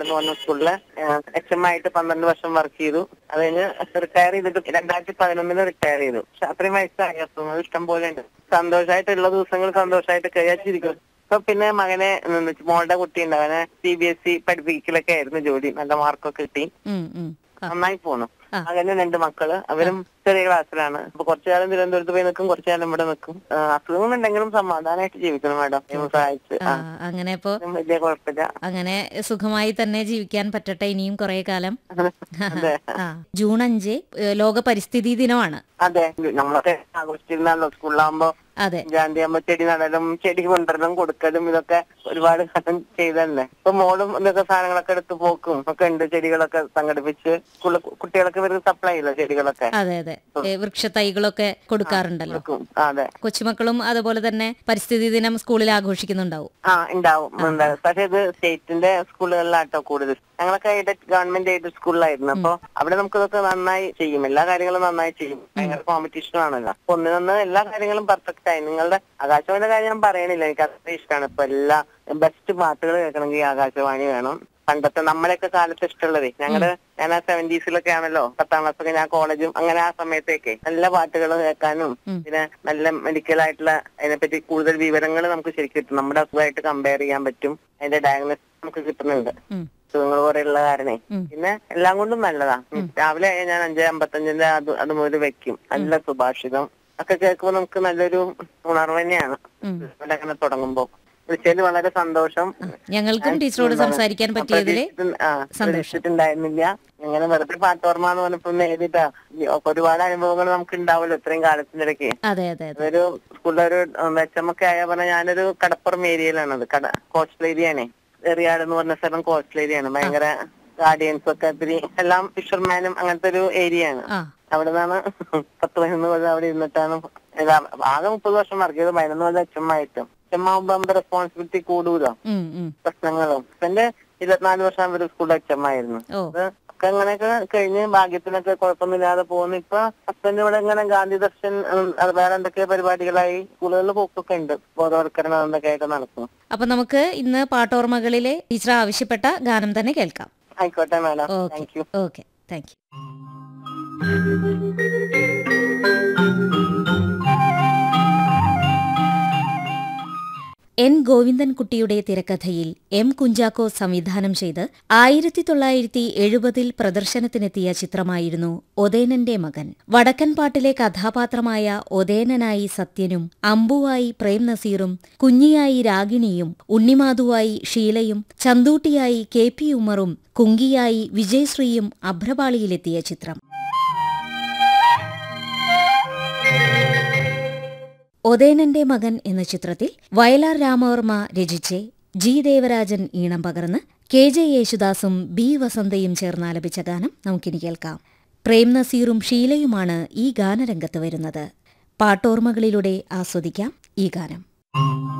എന്ന് പറഞ്ഞ സ്കൂളില് എച്ച് എം ആയിട്ട് പന്ത്രണ്ട് വർഷം വർക്ക് ചെയ്തു അത് കഴിഞ്ഞ് റിട്ടയർ ചെയ്തിട്ട് രണ്ടായിരത്തി പതിനൊന്നില് റിട്ടയർ ചെയ്തു പക്ഷെ അത്രയും വയസ്സായി അസുഖങ്ങൾ ഇഷ്ടം പോലെ ഉണ്ട് സന്തോഷമായിട്ടുള്ള ദിവസങ്ങൾ സന്തോഷമായിട്ട് കഴിയാച്ചിരിക്കും ഇപ്പൊ പിന്നെ മകനെ ഉം, മോളുടെ കുട്ടി ഉണ്ട് അവനെ സി ബി എസ് ഇ പഠിപ്പിക്കലൊക്കെ ആയിരുന്നു ജോലി നല്ല മാർക്കൊക്കെ കിട്ടി ഉം, ഉം. ആ, നന്നായി പോന്നു ആ. അങ്ങനെ രണ്ട് മക്കള് അവരും ചെറിയ ക്ലാസ്സിലാണ് അപ്പൊ കുറച്ചു കാലം തിരുവനന്തപുരത്ത് പോയി നിൽക്കും കുറച്ചു കാലം ഇവിടെ നിൽക്കും ആ, അസുഖങ്ങളുണ്ടെങ്കിലും സമാധാനമായിട്ട് ജീവിക്കണം മാഡം ദൈവം സഹായിച്ച് ആ, ആ, അങ്ങനെ ഇപ്പോ ഒന്നും വലിയ കുഴപ്പമില്ല അങ്ങനെ സുഖമായി തന്നെ ജീവിക്കാൻ പറ്റട്ടെ ഇനിയും കുറെ കാലം അതെ ആ ജൂൺ അഞ്ച് ഏ, ലോക പരിസ്ഥിതി ദിനമാണ് അതെ നമ്മളൊക്കെ ആഘോഷിച്ചിരുന്നല്ലോ സ്കൂളിലാകുമ്പോ അതെ ജാന്തി ആകുമ്പോ ചെടി നടലും ചെടി കൊണ്ടുവരലും കൊടുക്കലും ഇതൊക്കെ ഒരുപാട് കാലം ചെയ്തല്ലേ ഇപ്പൊ മോളും ഇതൊക്കെ സാധനങ്ങളൊക്കെ എടുത്ത് പോക്കും ഒക്കെ ഉണ്ട് ചെടികളൊക്കെ സംഘടിപ്പിച്ച് സ്കൂളിൽ കുട്ടികൾക്ക് ഇവർക്ക് സപ്ലൈ ചെയ്യില്ല ചെടികളൊക്കെ അതെ അതെ ഏ, വൃക്ഷത്തൈകളൊക്കെ കൊടുക്കാറുണ്ടല്ലോ കൊടുക്കും ആ, അതെ കൊച്ചുമക്കളും അതുപോലെ തന്നെ പരിസ്ഥിതി ദിനം സ്കൂളിൽ ആഘോഷിക്കുന്നുണ്ടാവും ആ ഉണ്ടാവും ഉണ്ട്. പക്ഷെ ഇത് സ്റ്റേറ്റിന്റെ സ്കൂളുകളിലാട്ടോ കൂടുതൽ ഞങ്ങളൊക്കെ എയ്ഡഡ് ഗവൺമെന്റ് എയ്ഡഡ് സ്കൂളിലായിരുന്നു അപ്പൊ അവിടെ നമുക്ക് ഇതൊക്കെ നന്നായി ചെയ്യും എല്ലാ കാര്യങ്ങളും നന്നായി ചെയ്യും ഭയങ്കര കോമ്പറ്റീഷൻ ആണല്ലോ അപ്പൊ ഒന്നിനൊന്ന് എല്ലാ കാര്യങ്ങളും പെർഫെക്റ്റ് ആയി നിങ്ങളുടെ ആകാശവാണിയുടെ കാര്യം ഞാൻ പറയണില്ല എനിക്ക് അത്ര ഇഷ്ടമാണ് ഇപ്പൊ എല്ലാ ബെസ്റ്റ് പാട്ടുകൾ കേൾക്കണമെങ്കിൽ ആകാശവാണി വേണം പണ്ടത്തെ നമ്മളെയൊക്കെ കാലത്ത് ഇഷ്ടമുള്ളത് ഞങ്ങളുടെ ഞാൻ ആ സെവന്റീസിലൊക്കെ ആണല്ലോ പത്താം ക്ലാസ് ഒക്കെ ഞാൻ കോളേജും അങ്ങനെ ആ സമയത്തേക്ക് നല്ല പാട്ടുകൾ കേൾക്കാനും ഉം. പിന്നെ നല്ല മെഡിക്കൽ ആയിട്ടുള്ള അതിനെപ്പറ്റി കൂടുതൽ വിവരങ്ങൾ നമുക്ക് ശരിക്കും കിട്ടും നമ്മുടെ അസുഖമായിട്ട് കമ്പയർ ചെയ്യാൻ പറ്റും അതിന്റെ ഡയഗ്നോസിസ് നമുക്ക് കിട്ടുന്നുണ്ട് ഉം. അസുഖങ്ങൾ കുറെ ഉള്ള കാരണേ ഉം. പിന്നെ എല്ലാം കൊണ്ടും നല്ലതാ രാവിലെ ആയാൽ ഞാൻ അഞ്ച് അമ്പത്തഞ്ചിന്റെ അത് അത് മുതൽ വെക്കും നല്ല സുഭാഷിതം ഒക്കെ കേൾക്കുമ്പോൾ നമുക്ക് നല്ലൊരു ഉണർവ് തന്നെയാണ് ഉം. ഇവിടെ അങ്ങനെ തുടങ്ങുമ്പോ വിളിച്ചതിൽ വളരെ സന്തോഷം ഞങ്ങൾക്കും ടീച്ചറോട് സംസാരിക്കാൻ പറ്റിയതില് പ്രതീക്ഷിച്ചിട്ട് ആ, പ്രതീക്ഷിച്ചിട്ടുണ്ടായിരുന്നില്ല അങ്ങനെ വെറുതെ പാട്ടോർമ എന്ന് പറഞ്ഞപ്പോ ഒന്ന് എഴുതിട്ടാ ഒരുപാട് അനുഭവങ്ങൾ നമുക്ക് ഉണ്ടാവുമല്ലോ ഇത്രയും കാലത്തിന്റെ ഇടയ്ക്ക് അതെ അതെ അതെ അതൊരു സ്കൂളിലെ ഒരു വെച്ചമൊക്കെ ആയ പറഞ്ഞ ഞാനൊരു കടപ്പുറം ഏരിയയിലാണത് കട കോസ്റ്റൽ ഏരിയയാണ് എറിയാട് എന്ന് പറഞ്ഞ സ്ഥലം കോസ്റ്റൽ ഏരിയയാണ് ഭയങ്കര ഗാർഡിയൻസ് ഒക്കെ ഒത്തിരി എല്ലാം ഫിഷർമാനും അങ്ങനത്തെ ഒരു ഏരിയയാണ് ആ അവിടെ നിന്നാണ് പത്ത് പതിനൊന്ന് കൊല്ലം അവിടെ ഇരുന്നിട്ടാണ് ഇത് ആകെ മുപ്പത് വർഷം വർക്ക് ചെയ്ത് പതിനൊന്ന് കൊല്ലം അച്ഛമ്മായിട്ടും അച്ഛമ്മാവുമ്പോ നമ്മുടെ റെസ്പോൺസിബിലിറ്റി കൂടൂലോ ഉം, ഉം. പ്രശ്നങ്ങളും എന്റെ ഇരുപത്തിനാല് വർഷം ഒരു സ്കൂളിൽ അച്ഛമ്മായിരുന്നു ഓ അത് ഒക്കെ അങ്ങനെയൊക്കെ കഴിഞ്ഞ് ഭാഗ്യത്തിനൊക്കെ കുഴപ്പമൊന്നുമില്ലാതെ പോകുന്നു ഇപ്പൊ ഹസ്ബൻഡ് ഇവിടെ ഇങ്ങനെ ഗാന്ധി ദർശൻ ഉം, അത് വേറെ എന്തൊക്കെ പരിപാടികളായി സ്കൂളുകളിൽ പോക്കൊക്കെ ഉണ്ട് ബോധവൽക്കരണം എന്തൊക്കെ ആയിട്ട് നടക്കും അപ്പൊ നമുക്ക് ഇന്ന് പാട്ടോർമകളിലെ ടീച്ചർ ആവശ്യപ്പെട്ട ഗാനം തന്നെ കേൾക്കാം ആയിക്കോട്ടെ madam okay thank you okay thank you N ഗോവിന്ദൻകുട്ടിയുടെ തിരക്കഥയിൽ എം കുഞ്ചാക്കോ സംവിധാനം ചെയ്ത് ആയിരത്തി തൊള്ളായിരത്തി എഴുപതിൽ പ്രദർശനത്തിനെത്തിയ ചിത്രമായിരുന്നു ഒതേനന്റെ മകൻ വടക്കൻ പാട്ടിലെ കഥാപാത്രമായ ഒതേനനായി സത്യനും അമ്പുവായി പ്രേം നസീറും കുഞ്ഞിയായി രാഗിണിയും ഉണ്ണിമാധുവായി ഷീലയും ചന്തൂട്ടിയായി കെ പി ഉമറും കുങ്കിയായി വിജയശ്രീയും അഭ്രപാളിയിലെത്തിയ ചിത്രം ഒതേനന്റെ മകൻ എന്ന ചിത്രത്തിൽ വയലാർ രാമവർമ്മ രചിച്ച് ജി ദേവരാജൻ ഈണം പകർന്ന് കെ ജെ യേശുദാസും ബി വസന്തയും ചേർന്നാലപിച്ച ഗാനം നമുക്കിനി കേൾക്കാം പ്രേം നസീറും ഷീലയുമാണ് ഈ ഗാനരംഗത്ത് വരുന്നത് പാട്ടോർമകളിലൂടെ ആസ്വദിക്കാം ഈ ഗാനം